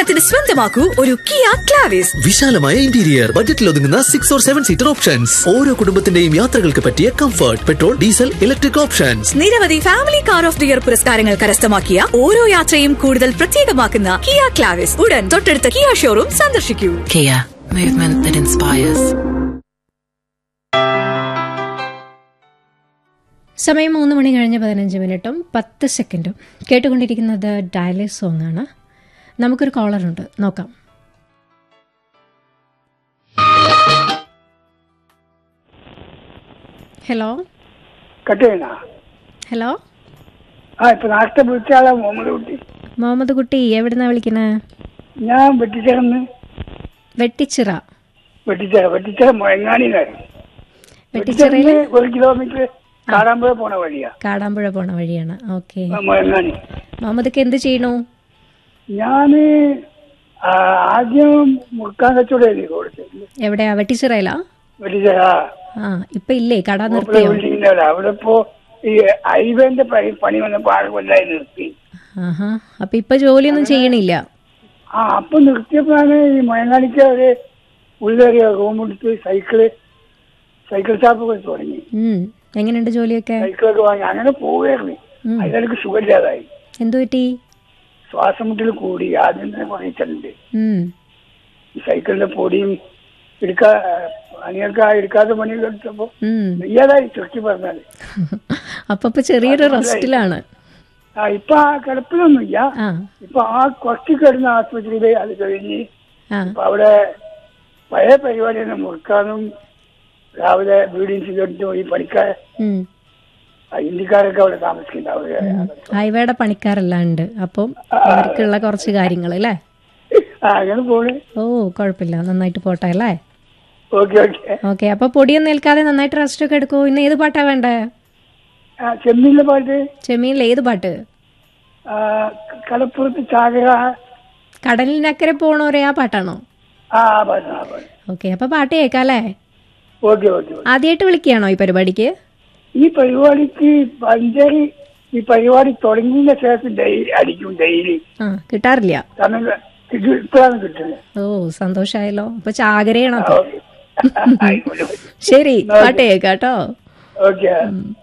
ഓണത്തിന് സ്വന്തമാക്കൂ ഒരു കിയ ക്ലാവിസ് വിശാലമായ ഇന്റീരിയർ ബജറ്റിൽ ഒതുങ്ങുന്ന six or seven seater options ഓരോ കുടുംബത്തിന്റെയും യാത്രകൾക്ക് പറ്റിയ comfort petrol diesel electric options നിരവധി family car of the year പുരസ്കാരങ്ങൾ കരസ്ഥമാക്കിയ ഓരോ യാത്രയും കൂടുതൽ പ്രത്യേകമാക്കുന്ന കിയ ക്ലാവിസ് ഉടൻ തൊട്ടടുത്ത കിയ ഷോറൂം സന്ദർശിക്കൂ Kia, movement that inspires. സമയം മൂന്ന് മണി കഴിഞ്ഞ് പതിനഞ്ച് മിനിറ്റും പത്ത് സെക്കൻഡും കേട്ടുകൊണ്ടിരിക്കുന്നത് ഡയലേ സോങ് ആണ് നമുക്കൊരു കോളറുണ്ട് നോക്കാം ഹലോ കട്ട് ചെയ്യണ ഹലോ ആ ഇപ്പൊ നേരത്തെ വിളിച്ച ആളാ മുഹമ്മദ് കുട്ടി മുഹമ്മദ് കുട്ടി എവിടുന്നാ വിളിക്കുന്നത് ഞാൻ വെട്ടിച്ചേർന്ന് വെട്ടിച്ചിറ വെട്ടിച്ചേര വെട്ടിച്ചേര മുഴങ്ങാണിന്നായിരുന്നു വെട്ടിച്ചിറയിൽ ഒരു കിലോമീറ്റർ കാടാമ്പുഴ പോണ വഴിയാ കാടാമ്പുഴ പോണ വഴിയാണ് ഓക്കെ ആ, മുഴങ്ങാണി മുഹമ്മദ്ക്ക് എന്ത് ചെയ്യണു ഞാന് ആ, ആദ്യം മുറുക്കാൻ കച്ചവടം കൊടുത്തത് എവിടെയാ വെട്ടിച്ചിറയിലാ വെട്ടിച്ചേര ആ ഇപ്പൊ ഇല്ലേ കട മൂപ്പരെ നിർത്തിയോ ബിൽഡിങ്ങിന്റെ അവിടെ അവിടെ ഇപ്പോ ഈ ഹൈവേന്റെ പണി- പണി വന്നപ്പോ ആറ് കൊല്ലായി നിർത്തി ആഹാ അപ്പൊ ഇപ്പൊ ജോലിയൊന്നും ചെയ്യണില്ല ആ അപ്പൊ നിർത്തിയപ്പോഴാണ് ഈ മുഴങ്ങാണിക്ക് ഒരു ഉള്ളേറിയ റൂം എടുത്ത് സൈക്കിള് സൈക്കിൾ ഷാപ്പൊക്കെ തുടങ്ങി ഉം എങ്ങനെയുണ്ട് ജോലിയൊക്കെ സൈക്കിളൊക്കെ വാങ്ങി അങ്ങനെ പോവുകയായിരുന്നു ഉം. അതിലെനിക്ക് സുഖമില്ലാതായി എന്തു പറ്റി ശ്വാസം മുട്ടൽ കൂടി ആദ്യം തന്നെ കുറയിച്ചിട്ടുണ്ട് ഉം ഈ സൈക്കിളിന്റെ പൊടിയും എടുക്കാ പണിയൊക്കെ എടുക്കാത്ത പണിയൊക്കെ എടുത്തപ്പോ ഉം വയ്യാതായി ചുരുക്കി പറഞ്ഞാല് അപ്പൊ ഇപ്പൊ ചെറിയൊരു റെസ്റ്റിലാണ് ആ ഇപ്പൊ ആ കിടപ്പിലൊന്നുമില്ല ആ ഇപ്പൊ ആ കുറച്ച് കിടന്ന ആശുപത്രിയില് അത് കഴിഞ്ഞ് ആ ഇപ്പൊ അവിടെ പഴയ പരിപാടി തന്നെ മുറുക്കാനും രാവിലെ ബീഡിയും സിഗരറ്റും പോയി പണിക്കാർ ഉം ആ ഹിന്ദിക്കാരൊക്കെ അവിടെ താമസിക്കുന്നുണ്ടാവുക ഹൈവേയുടെ പണിക്കാരെല്ലാം ഉണ്ട് അപ്പം അവർക്കുള്ള കുറച്ച് കാര്യങ്ങൾ അല്ലേ ആ അങ്ങനെ പോണ് ഓ കുഴപ്പമില്ല നന്നായിട്ട് പോട്ടെ അല്ലേ ഓക്കെ ഓക്കെ ഓക്കെ അപ്പൊ പൊടിയൊന്നും ഏൽക്കാതെ നന്നായിട്ട് റെസ്റ്റ് ഒക്കെ എടുക്കൂ ഇന്ന് ഏത് പാട്ടാ വേണ്ടേ ആ ചെമ്മീനിലെ പാട്ട് ചെമ്മീനിൽ ഏത് പാട്ട് ആ, കടപ്പുറത്ത് ചാകര കടലിനക്കരെ പോണോരെ ആ പാട്ടാണോ ആ ആ പാട്ട് ആ പാട്ട് ഓക്കെ അപ്പൊ പാട്ട് കേൾക്കാം അല്ലേ ഓക്കെ ഓക്കെ ഓക്കെ. ആദ്യമായിട്ട് വിളിക്കുകയാണോ ഈ പരിപാടിക്ക് ഈ പരിപാടിക്ക് പഞ്ചറി ഈ പരിപാടി തുടങ്ങിയതിന് ശേഷം ഡെയിലി അടിക്കും ഡെയിലി ആ കിട്ടാറില്ല കാരണം ഇത് ഇപ്പോഴാണ് കിട്ടുന്നത് ഓ സന്തോഷായല്ലോ അപ്പൊ ചാകരയാണോ ഓക്കെ ആയിക്കോട്ടെ ശരി പാട്ട് കേൾക്കാം കേട്ടോ ഓക്കെ